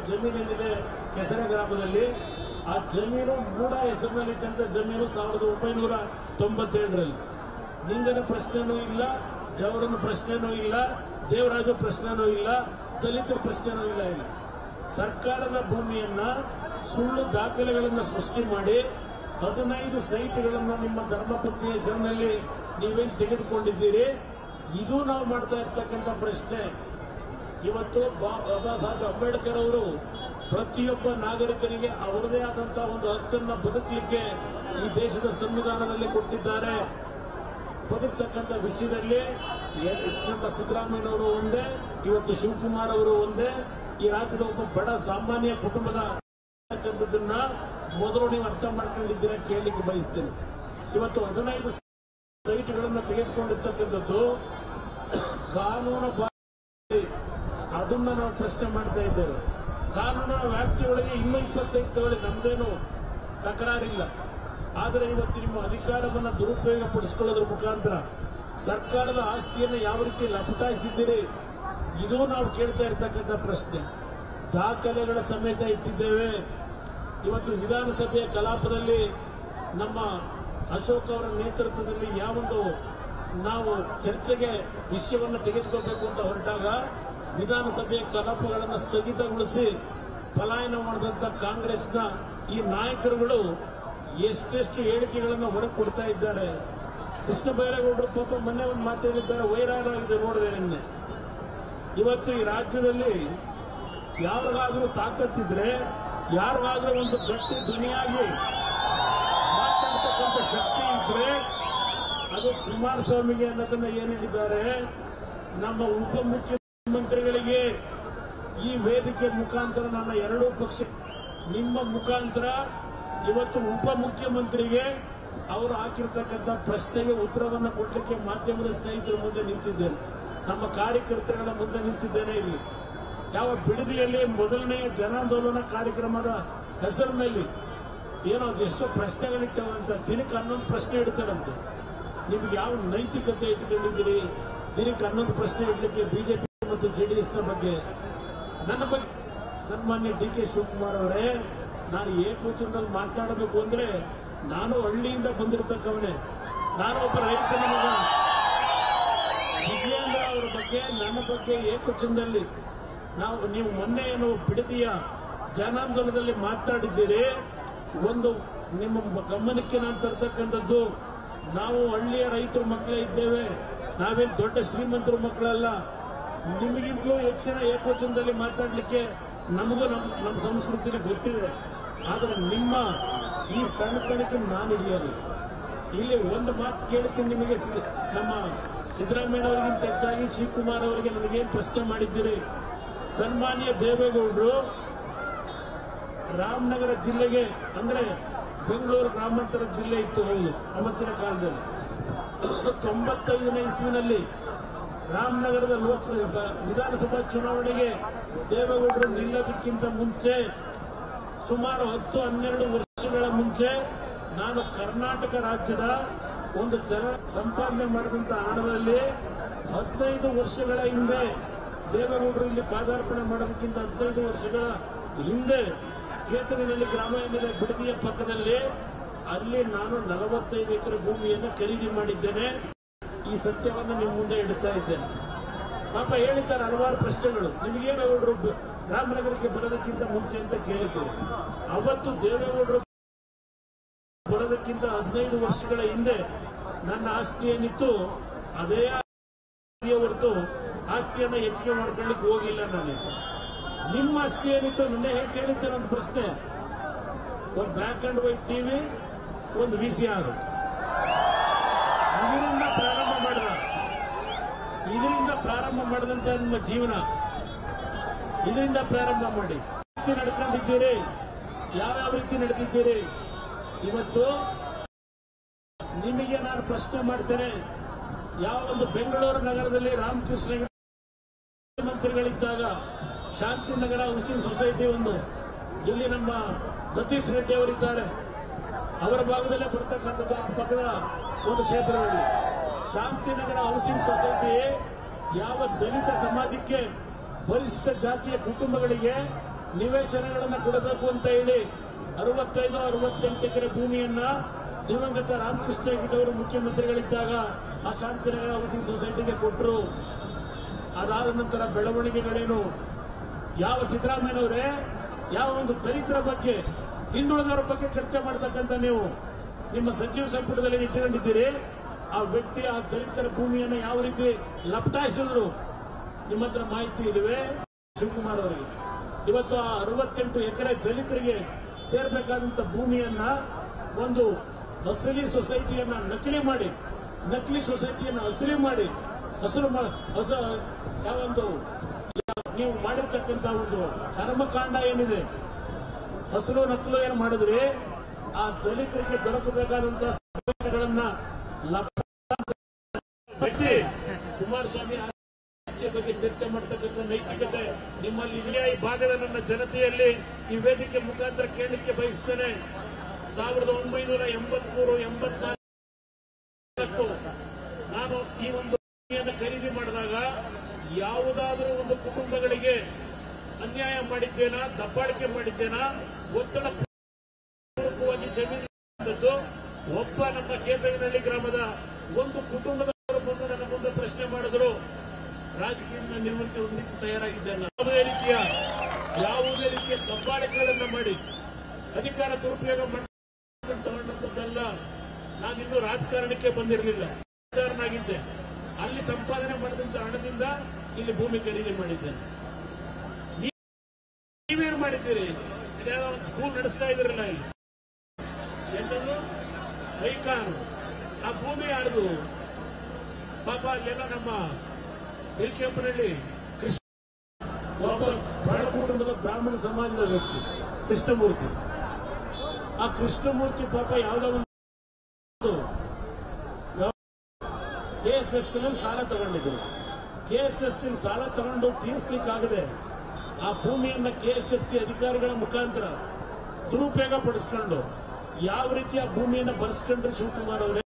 ಜಮೀನೇನಿದೆ ಕೆಸರೆ ಗ್ರಾಮದಲ್ಲಿ ಆ ಜಮೀನು ಮೂಡ ಹೆಸರಿನಲ್ಲಿದ್ದಂಥ ಜಮೀನು ಸಾವಿರದ ಒಂಬೈನೂರ ತೊಂಬತ್ತೇಳರಲ್ಲಿ ನಿಂಗನ ಪ್ರಶ್ನೆನೂ ಇಲ್ಲ ಜವರನ ಪ್ರಶ್ನೆನೂ ಇಲ್ಲ ದೇವರಾಜ ಪ್ರಶ್ನೆನೂ ಇಲ್ಲ ದಲಿತ ಪ್ರಶ್ನೆನೂ ಇಲ್ಲ ಇಲ್ಲ ಸರ್ಕಾರದ ಭೂಮಿಯನ್ನ ಸುಳ್ಳು ದಾಖಲೆಗಳನ್ನು ಸೃಷ್ಟಿ ಮಾಡಿ ಹದಿನೈದು ಸೈಟ್ಗಳನ್ನು ನಿಮ್ಮ ಧರ್ಮಪತ್ನಿ ಹೆಸರಿನಲ್ಲಿ ನೀವೇನು ತೆಗೆದುಕೊಂಡಿದ್ದೀರಿ ಇದು ನಾವು ಮಾಡ್ತಾ ಇರ್ತಕ್ಕಂಥ ಪ್ರಶ್ನೆ ಇವತ್ತು ಬಾ- ಬಾಬಾ ಸಾಹೇಬ್ ಅಂಬೇಡ್ಕರ್ ಅವರು ಪ್ರತಿಯೊಬ್ಬ ನಾಗರಿಕನಿಗೆ ಅವರದೇ ಆದಂತಹ ಒಂದು ಹಕ್ಕನ್ನು ಬದುಕಲಿಕ್ಕೆ ಈ ದೇಶದ ಸಂವಿಧಾನದಲ್ಲಿ ಕೊಟ್ಟಿದ್ದಾರೆ ಬದುಕ್ತಕ್ಕಂಥ ವಿಷಯದಲ್ಲಿ ಎ- ನಮ್ಮ ಸಿದ್ದರಾಮಯ್ಯನವರು ಒಂದೇ ಇವತ್ತು ಶಿವಕುಮಾರ್ ಅವರು ಒಂದೇ ಈ ರಾಜ್ಯದ ಒಬ್ಬ ಬಡ ಸಾಮಾನ್ಯ ಕುಟುಂಬದ ಅಂತಕ್ಕಂಥದ್ದನ್ನ ಮೊದಲು ನೀವು ಅರ್ಥ ಮಾಡ್ಕೊಂಡಿದ್ದೀರಾ ಕೇಳಲಿಕ್ಕೆ ಬಯಸ್ತೇನೆ ಇವತ್ತು ಹದಿನೈದು ಸೈಟ್ಗಳನ್ನು ತೆಗೆದುಕೊಂಡಿರ್ತಕ್ಕಂಥದ್ದು ಕಾನೂನು ಬಾ- ಅದನ್ನ ನಾವು ಪ್ರಶ್ನೆ ಮಾಡ್ತಾ ಇದ್ದೇವೆ ಕಾನೂನಿನ ವ್ಯಾಪ್ತಿಯೊಳಗೆ ಇನ್ನೂ ಇಪ್ಪತ್ತು ಸೈಟ್ ತಗೊಳ್ಳಿ ನಮ್ದೇನು ತಕರಾರಿಲ್ಲ ಆದರೆ ಇವತ್ತು ನಿಮ್ಮ ಅಧಿಕಾರವನ್ನು ದುರುಪಯೋಗ ಪಡಿಸಿಕೊಳ್ಳೋದ್ರ ಮುಖಾಂತರ ಸರ್ಕಾರದ ಆಸ್ತಿಯನ್ನು ಯಾವ ರೀತಿ ಲಪಟಾಯಿಸಿದ್ದೀರಿ ಇದು ನಾವು ಕೇಳ್ತಾ ಇರ್ತಕ್ಕಂಥ ಪ್ರಶ್ನೆ ದಾಖಲೆಗಳ ಸಮೇತ ಇಟ್ಟಿದ್ದೇವೆ ಇವತ್ತು ವಿಧಾನಸಭೆಯ ಕಲಾಪದಲ್ಲಿ ನಮ್ಮ ಅಶೋಕ್ ಅವರ ನೇತೃತ್ವದಲ್ಲಿ ಯಾವೊಂದು ನಾವು ಚರ್ಚೆಗೆ ವಿಷಯವನ್ನು ತೆಗೆದುಕೊಳ್ಬೇಕು ಅಂತ ಹೊರಟಾಗ ವಿಧಾನಸಭೆಯ ಕಲಾಪಗಳನ್ನು ಸ್ಥಗಿತಗೊಳಿಸಿ ಪಲಾಯನ ಮಾಡಿದಂಥ ಕಾಂಗ್ರೆಸ್ನ ಈ ನಾಯಕರುಗಳು ಎಷ್ಟೆಷ್ಟು ಹೇಳಿಕೆಗಳನ್ನು ಹೊರಗೆ ಕೊಡ್ತಾ ಇದ್ದಾರೆ ಕೃಷ್ಣ ಬೈರೇಗೌಡರು ಪಾಪ ಮೊನ್ನೆ ಒಂದು ಮಾತು ಹೇಳಿದ್ದಾರೆ ವೈರಾಲ್ ಆಗಿದೆ ನೋಡಿದೆ ನಿನ್ನೆ ಇವತ್ತು ಈ ರಾಜ್ಯದಲ್ಲಿ ಯಾರಿಗಾದ್ರೂ ತಾಕತ್ತಿದ್ರೆ ಯಾರಿಗಾದ್ರೂ ಒಂದು ಗಟ್ಟಿ ಧ್ವನಿಯಾಗಿ ಮಾತಾಡ್ತಕ್ಕಂಥ ಶಕ್ತಿ ಇದ್ರೆ ಅದು ಕುಮಾರಸ್ವಾಮಿಗೆ ಅನ್ನೋದನ್ನ ಏನ್ ಹೇಳಿದ್ದಾರೆ ನಮ್ಮ ಉಪಮುಖ್ಯಮಂತ್ರಿಗಳಿಗೆ ಈ ವೇದಿಕೆ ಮುಖಾಂತರ ನನ್ನ ಎರಡೂ ಪಕ್ಷ ನಿಮ್ಮ ಮುಖಾಂತರ ಇವತ್ತು ಉಪಮುಖ್ಯಮಂತ್ರಿಗೆ ಅವರು ಹಾಕಿರ್ತಕ್ಕಂಥ ಪ್ರಶ್ನೆಗೆ ಉತ್ತರವನ್ನು ಕೊಡಲಿಕ್ಕೆ ಮಾಧ್ಯಮದ ಸ್ನೇಹಿತರ ಮುಂದೆ ನಿಂತಿದ್ದೇನೆ ನಮ್ಮ ಕಾರ್ಯಕರ್ತರುಗಳ ಮುಂದೆ ನಿಂತಿದ್ದೇನೆ ಇಲ್ಲಿ ಯಾವ ಬಿಡದಿಯಲ್ಲಿ ಮೊದಲನೆಯ ಜನಾಂದೋಲನ ಕಾರ್ಯಕ್ರಮದ ಹೆಸರಿನಲ್ಲಿ ಏನೋ ಎಷ್ಟೋ ಪ್ರಶ್ನೆಗಳಿಟ್ಟವಂತ ದಿನಕ್ಕೆ ಹನ್ನೊಂದು ಪ್ರಶ್ನೆ ಇಡ್ತಾರಂತೆ ನಿಮ್ಗೆ ಯಾವ ನೈತಿಕತೆ ಇಟ್ಕೊಂಡಿದ್ದೀರಿ ದಿನಕ್ಕೆ ಹನ್ನೊಂದು ಪ್ರಶ್ನೆ ಇಡ್ಲಿಕ್ಕೆ ಬಿಜೆಪಿ ಮತ್ತು ಜೆಡಿಎಸ್ ನ ಬಗ್ಗೆ ನನ್ನ ಬಗ್ಗೆ ಸನ್ಮಾನ್ಯ ಡಿ ಕೆ ಶಿವಕುಮಾರ್ ಅವರೇ ನಾನು ಏಕವಚನದಲ್ಲಿ ಮಾತಾಡಬೇಕು ಅಂದ್ರೆ ನಾನು ಹಳ್ಳಿಯಿಂದ ಬಂದಿರತಕ್ಕವನೇ ನಾನು ಒಬ್ಬ ರೈತನ ಮಗ ವಿಜಯೇಂದ್ರ ಅವರ ಬಗ್ಗೆ ನನ್ನ ಬಗ್ಗೆ ಏಕವಚನದಲ್ಲಿ ನಾವು ನೀವು ಮೊನ್ನೆ ಏನು ಬಿಡದಿಯ ಜನಾಂದೋಲನದಲ್ಲಿ ಮಾತಾಡಿದ್ದೀರಿ ಒಂದು ನಿಮ್ಮ ಗಮನಕ್ಕೆ ನಾನು ತರ್ತಕ್ಕಂಥದ್ದು ನಾವು ಹಳ್ಳಿಯ ರೈತರ ಮಕ್ಕಳೇ ಇದ್ದೇವೆ ನಾವೇನು ದೊಡ್ಡ ಶ್ರೀಮಂತರ ಮಕ್ಕಳಲ್ಲ ನಿಮಗಿಂತಲೂ ಹೆಚ್ಚಿನ ಏಕವಚನದಲ್ಲಿ ಮಾತಾಡಲಿಕ್ಕೆ ನಮಗೂ ನಮ್ಮ ನಮ್ಮ ಸಂಸ್ಕೃತಿಲಿ ಗೊತ್ತಿದೆ ಆದರೆ ನಿಮ್ಮ ಈ ಸಣ್ಣತನಕ್ಕೆ ನಾನು ಹಿಡಿಯಲ್ಲ ಇಲ್ಲಿ ಒಂದು ಮಾತು ಕೇಳ್ತೀನಿ ನಿಮಗೆ ಸಿ- ನಮ್ಮ ಸಿದ್ದರಾಮಯ್ಯ ಅವರಿಗಿಂತ ಹೆಚ್ಚಾಗಿ ಶಿವಕುಮಾರ್ ಅವರಿಗೆ ನನಗೇನು ಪ್ರಶ್ನೆ ಮಾಡಿದ್ದೀರಿ ಸನ್ಮಾನ್ಯ ದೇವೇಗೌಡರು ರಾಮನಗರ ಜಿಲ್ಲೆಗೆ ಅಂದ್ರೆ ಬೆಂಗಳೂರು ಗ್ರಾಮಾಂತರ ಜಿಲ್ಲೆ ಇತ್ತು ಹೌದು ಅವತ್ತಿನ ಕಾಲದಲ್ಲಿ ತೊಂಬತ್ತೈದನೇ ಇಸ್ವಿನಲ್ಲಿ ರಾಮನಗರದ ಲೋಕಸಭಾ ವಿಧಾನಸಭಾ ಚುನಾವಣೆಗೆ ದೇವೇಗೌಡರು ನಿಲ್ಲೋದಕ್ಕಿಂತ ಮುಂಚೆ ಸುಮಾರು ಹತ್ತು ಹನ್ನೆರಡು ವರ್ಷಗಳ ಮುಂಚೆ ನಾನು ಕರ್ನಾಟಕ ರಾಜ್ಯದ ಒಂದು ಜನ ಸಂಪಾದನೆ ಮಾಡಿದಂತ ಹಣದಲ್ಲಿ ಹದಿನೈದು ವರ್ಷಗಳ ಹಿಂದೆ ದೇವೇಗೌಡರು ಇಲ್ಲಿ ಪಾದಾರ್ಪಣೆ ಮಾಡೋದಕ್ಕಿಂತ ಹದಿನೈದು ವರ್ಷಗಳ ಹಿಂದೆ ಕೇತರಿನಲ್ಲಿ ಗ್ರಾಮ ಏನಿದೆ ಬಿಡದಿಯ ಪಕ್ಕದಲ್ಲಿ ಅಲ್ಲಿ ನಾನು ನಲವತ್ತೈದು ಎಕರೆ ಭೂಮಿಯನ್ನು ಖರೀದಿ ಮಾಡಿದ್ದೇನೆ ಈ ಸತ್ಯವನ್ನು ನಿಮ್ಮ ಮುಂದೆ ಇಡ್ತಾ ಇದ್ದೇನೆ ಪಾಪ ಹೇಳಿದ್ದಾರೆ ಹಲವಾರು ಪ್ರಶ್ನೆಗಳು ನಿಮಗೇನಗೌಡರು ಬ- ರಾಮನಗರಕ್ಕೆ ಬರೋದಕ್ಕಿಂತ ಮುಂಚೆ ಅಂತ ಕೇಳಿದ್ದೇವೆ ಅವತ್ತು ದೇವೇಗೌಡರು ಬರೋದಕ್ಕಿಂತ ಹದಿನೈದು ವರ್ಷಗಳ ಹಿಂದೆ ನನ್ನ ಆಸ್ತಿ ಏನಿತ್ತು ಅದೇ ಆಸ್ತಿಯ ಹೊರತು ಆಸ್ತಿಯನ್ನ ಹೆಚ್ಚಿಗೆ ಮಾಡ್ಕೊಳ್ಳಿಕ್ಕೆ ಹೋಗಿಲ್ಲ ನಾನು ನಿಮ್ಮ ಆಸ್ತಿ ಏನಿತ್ತು ನಿನ್ನೆ ಹೇಗೆ ಕೇಳಿದ್ದೆ ಒಂದು ಪ್ರಶ್ನೆ ಒಂದು ಬ್ಲ್ಯಾಕ್ ಅಂಡ್ ವೈಟ್ ಟಿವಿ ಒಂದು ವಿ ಸಿ ಆರ್ ಇದರಿಂದ ಪ್ರಾರಂಭ ಮಾಡಿದ ಇದರಿಂದ ಪ್ರಾರಂಭ ಮಾಡಿದಂತ ನಿಮ್ಮ ಜೀವನ ಇದರಿಂದ ಪ್ರಾರಂಭ ಮಾಡಿ ರೀತಿ ನಡ್ಕೊಂಡಿದ್ದೀರಿ ಯಾವ್ಯಾವ ರೀತಿ ನಡೆದಿದ್ದೀರಿ ಇವತ್ತು ನಿಮಗೆ ನಾನು ಪ್ರಶ್ನೆ ಮಾಡ್ತೇನೆ ಯಾವ ಒಂದು ಬೆಂಗಳೂರು ನಗರದಲ್ಲಿ ರಾಮಕೃಷ್ಣ ಹೆಗಡೆ ಮಂತ್ರಿಗಳಿದ್ದಾಗ ಶಾಂತಿನಗರ ಹೌಸಿಂಗ್ ಸೊಸೈಟಿ ಒಂದು ಇಲ್ಲಿ ನಮ್ಮ ಸತೀಶ್ ರೆಡ್ಡಿ ಅವರಿದ್ದಾರೆ ಅವರ ಭಾಗದಲ್ಲೇ ಬರ್ತಕ್ಕಂಥದ್ದು ಆ ಪಕ್ಕದ ಒಂದು ಕ್ಷೇತ್ರದಲ್ಲಿ ಶಾಂತಿನಗರ ಹೌಸಿಂಗ್ ಸೊಸೈಟಿ ಯಾವ ದಲಿತ ಸಮಾಜಕ್ಕೆ ಪರಿಶಿಷ್ಟ ಜಾತಿಯ ಕುಟುಂಬಗಳಿಗೆ ನಿವೇಶನಗಳನ್ನ ಕೊಡಬೇಕು ಅಂತ ಹೇಳಿ ಅರವತ್ತೈದು ಅರವತ್ತೆಂಟು ಎಕರೆ ಭೂಮಿಯನ್ನ ದಿವಂಗತ ರಾಮಕೃಷ್ಣ ಹೆಗಡೆ ಅವರು ಮುಖ್ಯಮಂತ್ರಿಗಳಿದ್ದಾಗ ಆ ಶಾಂತಿನಗರ ಹೌಸಿಂಗ್ ಸೊಸೈಟಿಗೆ ಕೊಟ್ಟರು ಅದಾದ ನಂತರ ಬೆಳವಣಿಗೆಗಳೇನು ಯಾವ ಸಿದ್ದರಾಮಯ್ಯನವರೇ ಯಾವ ಒಂದು ದಲಿತರ ಬಗ್ಗೆ ಹಿಂದುಳಿದವರ ಬಗ್ಗೆ ಚರ್ಚೆ ಮಾಡ್ತಕ್ಕಂಥ ನೀವು ನಿಮ್ಮ ಸಚಿವ ಸಂಪುಟದಲ್ಲಿ ಇಟ್ಟುಕೊಂಡಿದ್ದೀರಿ ಆ ವ್ಯಕ್ತಿ ಆ ದಲಿತರ ಭೂಮಿಯನ್ನು ಯಾವ ರೀತಿ ಲಪಟಾಯಿಸಿದ್ರು ನಿಮ್ಮ ಹತ್ರ ಮಾಹಿತಿ ಇರುವೆ ಶಿವಕುಮಾರ್ ಅವರಿಗೆ ಇವತ್ತು ಆ ಅರವತ್ತೆಂಟು ಎಕರೆ ದಲಿತರಿಗೆ ಸೇರ್ಬೇಕಾದಂತ ಭೂಮಿಯನ್ನ ಒಂದು ಅಸಲಿ ಸೊಸೈಟಿಯನ್ನ ನಕಲಿ ಮಾಡಿ ನಕಲಿ ಸೊಸೈಟಿಯನ್ನ ಅಸಲಿ ಮಾಡಿ ಹಸಿರು ಮಾ- ಹಸ ಯಾವೊಂದು ನೀವು ಮಾಡಿರ್ತಕ್ಕಂಥ ಒಂದು ಕರ್ಮಕಾಂಡ ಏನಿದೆ ಹಸಿರು ನಕಲು ಏನು ಮಾಡಿದ್ರಿ ಆ ದಲಿತರಿಗೆ ದೊರಕಬೇಕಾದಂತಹ ಸಮಸ್ಯೆಗಳನ್ನ ಲಪ- ವ್ಯಕ್ತಿ ಕುಮಾರಸ್ವಾಮಿ ಆಸ್ತಿಯ ಬಗ್ಗೆ ಚರ್ಚೆ ಮಾಡ್ತಕ್ಕಂಥ ನೈತಿಕತೆ ನಿಮ್ಮಲ್ಲಿ ಇದೆಯಾ ಈ ಭಾಗದ ನನ್ನ ಜನತೆಯಲ್ಲಿ ಈ ವೇದಿಕೆ ಮುಖಾಂತರ ಕೇಳಲಿಕ್ಕೆ ಬಯಸ್ತೇನೆ ಸಾವಿರದ ಒಂಬೈನೂರ ಎಂಬತ್ಮೂರು ಎಂಬತ್ನಾಲ್ಕು ನಾನು ಈ ಒಂದು ಭೂಮಿಯನ್ನು ಖರೀದಿ ಮಾಡಿದಾಗ ಯಾವುದಾದರೂ ಒಂದು ಕುಟುಂಬಗಳಿಗೆ ಅನ್ಯಾಯ ಮಾಡಿದ್ದೇನಾ ದಬ್ಬಾಳಿಕೆ ಮಾಡಿದ್ದೇನಾ ಒತ್ತಡ ಪೂರ್ವಕವಾಗಿ ಜಮೀನು ತಂದದ್ದು ಒಬ್ಬ ನಮ್ಮ ಕೇತಗನಹಳ್ಳಿ ಗ್ರಾಮದ ಒಂದು ಕುಟುಂಬದವರು ಬಂದು ನನ್ನ ಮುಂದೆ ಪ್ರಶ್ನೆ ಮಾಡಿದ್ರು ರಾಜಕೀಯದಿಂದ ನಿವೃತ್ತಿ ಹೊಂದಲಿಕ್ಕೆ ತಯಾರಾಗಿದ್ದೇನೆ ಯಾವುದೇ ರೀತಿಯ ಯಾವುದೇ ರೀತಿಯ ದಬ್ಬಾಳಿಕೆಗಳನ್ನ ಮಾಡಿ ಅಧಿಕಾರ ದುರುಪಯೋಗ ಮಾಡಿ ತಗೊಂಡಂತದ್ದಲ್ಲ ನಾನಿನ್ನೂ ರಾಜಕಾರಣಕ್ಕೆ ಬಂದಿರಲಿಲ್ಲ ಉದಾಹರಣಾಗಿದ್ದೆ ಅಲ್ಲಿ ಸಂಪಾದನೆ ಮಾಡಿದಂತ ಹಣದಿಂದ ಇಲ್ಲಿ ಭೂಮಿ ಖರೀದಿ ಮಾಡಿದ್ದೇನೆ ನೀ- ನೀವೇನ್ ಮಾಡಿದ್ದೀರಿ ಇದ್ಯಾವ ಒಂದು ಸ್ಕೂಲ್ ನಡೆಸ್ತಾ ಇದ್ದೀರಲ್ಲ ಇಲ್ಲಿ ಎಂತದು ಐಕಾನು ಆ ಭೂಮಿ ಯಾರ್ದು ಪಾಪ ಅಲ್ಲೆಲ್ಲ ನಮ್ಮ ಬಿಲ್ಕೆಂಪನಹಳ್ಳಿ ಕೃಷ್ಣ ಒಬ್ಬ ಬಡ ಕುಟುಂಬದ ಬ್ರಾಹ್ಮಣ ಸಮಾಜದ ವ್ಯಕ್ತಿ ಕೃಷ್ಣಮೂರ್ತಿ ಆ ಕೃಷ್ಣಮೂರ್ತಿ ಪಾಪ ಯಾವ್ದೋ ಒಂದು ಕೆ ಎಸ್ ಎಫ್ ಸಾಲ ತಗೊಂಡಿದ್ರು ಕೆ ಎಸ್ ಎಫ್ ಸಾಲ ತಗೊಂಡು ತೀರಿಸ್ಲಿಕ್ಕಾಗದೆ ಆ ಭೂಮಿಯನ್ನ ಕೆ ಎಸ್ ಎಫ್ ಸಿ ಅಧಿಕಾರಿಗಳ ಮುಖಾಂತರ ದುರುಪಯೋಗ ಪಡಿಸ್ಕೊಂಡು ಯಾವ ರೀತಿ ಆ ಭೂಮಿಯನ್ನ ಬಳಸ್ಕೊಂಡ್ರೆ ಶಿವಕುಮಾರ್ ಅವರೇ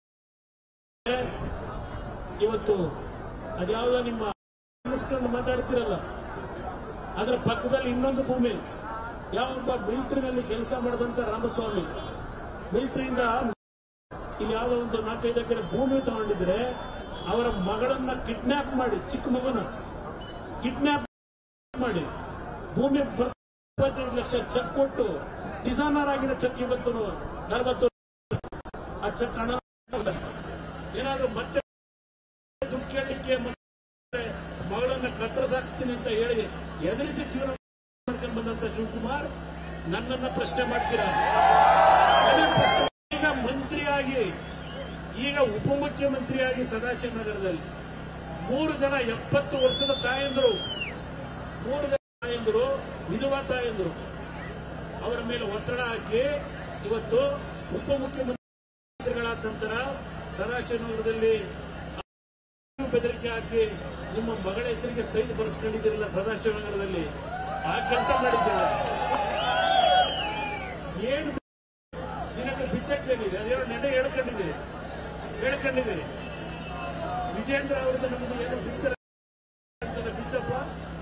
ಇವತ್ತು ಅದ್ಯಾವುದೋ ನಿಮ್ಮ ಅನ್ನಿಸ್ಕೊಂಡು ಮಾತಾಡ್ತಿರಲ್ಲ ಅದರ ಪಕ್ಕದಲ್ಲಿ ಇನ್ನೊಂದು ಭೂಮಿ ಯಾವೊಬ್ಬ ಮಿಲಿಟರಿನಲ್ಲಿ ಕೆಲಸ ಮಾಡಿದಂತ ರಾಮಸ್ವಾಮಿ ಮಿಲಿಟರಿಯಿಂದ ಇಲ್ಲಿ ಯಾವುದೋ ಒಂದು ನಾಲ್ಕೈದು ಎಕರೆ ಭೂಮಿ ತಗೊಂಡಿದ್ರೆ ಅವರ ಮಗಳನ್ನ ಕಿಡ್ನಾಪ್ ಮಾಡಿ ಚಿಕ್ಕ ಮಗನ ಕಿಡ್ನಾಪ್ ಮಾಡಿ ಭೂಮಿ ಬರ್ಸ್- ಇಪ್ಪತ್ತೈದು ಲಕ್ಷ ಚೆಕ್ ಕೊಟ್ಟು ಡಿಸೈನರ್ ಆಗಿರೋ ಚೆಕ್ ಇವತ್ತು ನಲವತ್ತು ಆ ಚೆಕ್ ಹಣ ಏನಾದ್ರು ಮತ್ತೆ ದುಡ್ಡು ಕೇಳಲಿಕ್ಕೆ ಮತ್ತೆ ಮಗಳನ್ನ ಕತ್ತರಿಸಾಕ್ಸ್ತೀನಿ ಅಂತ ಹೇಳಿ ಎದುರಿಸಿ ಜೀವನ ಮಾಡ್ಕೊಂಡು ಬಂದಂತ ಶಿವಕುಮಾರ್ ನನ್ನನ್ನ ಪ್ರಶ್ನೆ ಮಾಡ್ತೀರಾ ನನ್ನ ಪ್ರಶ್ನೆ ಈಗ ಮಂತ್ರಿಯಾಗಿ ಈಗ ಉಪಮುಖ್ಯಮಂತ್ರಿಯಾಗಿ ಸದಾಶಿವನಗರದಲ್ಲಿ ಮೂರು ಜನ ಎಪ್ಪತ್ತು ವರ್ಷದ ತಾಯಂದ್ರು ಮೂರು ಜನ ತಾಯಂದ್ರು ವಿಧವಾ ತಾಯಂದ್ರು ಅವರ ಮೇಲೆ ಒತ್ತಡ ಹಾಕಿ ಇವತ್ತು ಉಪಮುಖ್ಯಮಂತ್ರಿಗಳಾದ ನಂತರ ಸದಾಶಿವನಗರದಲ್ಲಿ ಬೆದರಿಕೆ ಹಾಕಿ ನಿಮ್ಮ ಮಗಳ ಹೆಸರಿಗೆ ಸೈಟ್ ಬರೆಸ್ಕೊಂಡಿದ್ದೀರಲ್ಲ ಸದಾಶಿವನಗರದಲ್ಲಿ ಆ ಕೆಲಸ ಮಾಡಿದ್ದೇವೆ ಏನು ನಿನಗೆ ಬಿಚ್ಚಕ್ಕೇನಿದೆ ಅದೇನೋ ನೆನೆ ಹೇಳ್ಕೊಂಡಿದ್ದೀರಿ ಹೇಳ್ಕೊಂಡಿದ್ದೀರಿ ವಿಜೇಂದ್ರ ಅವ್ರದ್ದು ನಮಗೆ ಏನು ಬಿತ್ತರ ಬಿಚ್ಚಪ್ಪ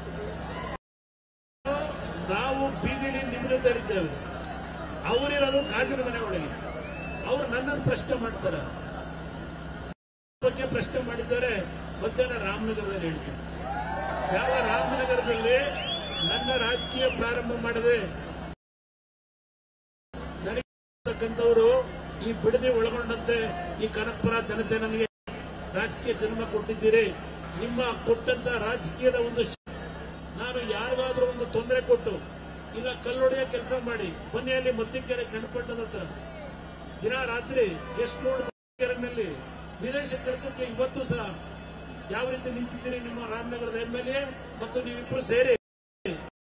ನಾವು ಬೀದಿಲಿ ನಿಮ್ಮ ಜೊತೆಲಿದ್ದೇವೆ ಅವರಿರೋದು ಗಾಜಿನ ಮನೆ ಒಳಗೆ ಅವ್ರು ನನ್ನನ್ನು ಪ್ರಶ್ನೆ ಮಾಡ್ತಾರೆ ಬಗ್ಗೆ ಪ್ರಶ್ನೆ ಮಾಡಿದ್ದಾರೆ ಮಧ್ಯಾಹ್ನ ರಾಮನಗರದಲ್ಲಿ ಹೇಳ್ತೀನಿ ಯಾವ ರಾಮನಗರದಲ್ಲಿ ನನ್ನ ರಾಜಕೀಯ ಪ್ರಾರಂಭ ಮಾಡದೆ ನನಗಿರ್ತಕ್ಕಂಥವರು ಈ ಬಿಡದಿ ಒಳಗೊಂಡಂತೆ ಈ ಕನಕಪುರ ಜನತೆ ನನಗೆ ರಾಜಕೀಯ ಜನ್ಮ ಕೊಟ್ಟಿದ್ದೀರಿ ನಿಮ್ಮ ಕೊಟ್ಟಂತ ರಾಜಕೀಯದ ಒಂದು ಶ- ನಾನು ಯಾರಿಗಾದ್ರೂ ಒಂದು ತೊಂದರೆ ಕೊಟ್ಟು ಇಲ್ಲ ಕಲ್ಲೊಡೆಯ ಕೆಲಸ ಮಾಡಿ ಬನ್ನಿಯಲ್ಲಿ ಮತ್ತಿಕೆರೆ ಚನ್ನಪಟ್ಟಣದ ಹತ್ರ ದಿನ ರಾತ್ರಿ ಎಷ್ಟು ರೋಡ್ ವಿದೇಶ ಕಳಿಸಕ್ಕೆ ಇವತ್ತು ಸಹ ಯಾವ ರೀತಿ ನಿಂತಿದ್ದೀರಿ ನಿಮ್ಮ ರಾಮನಗರದ ಎಂ ಎಲ್ ಎ ಮತ್ತು ನೀವಿಬ್ಬರು ಸೇರಿ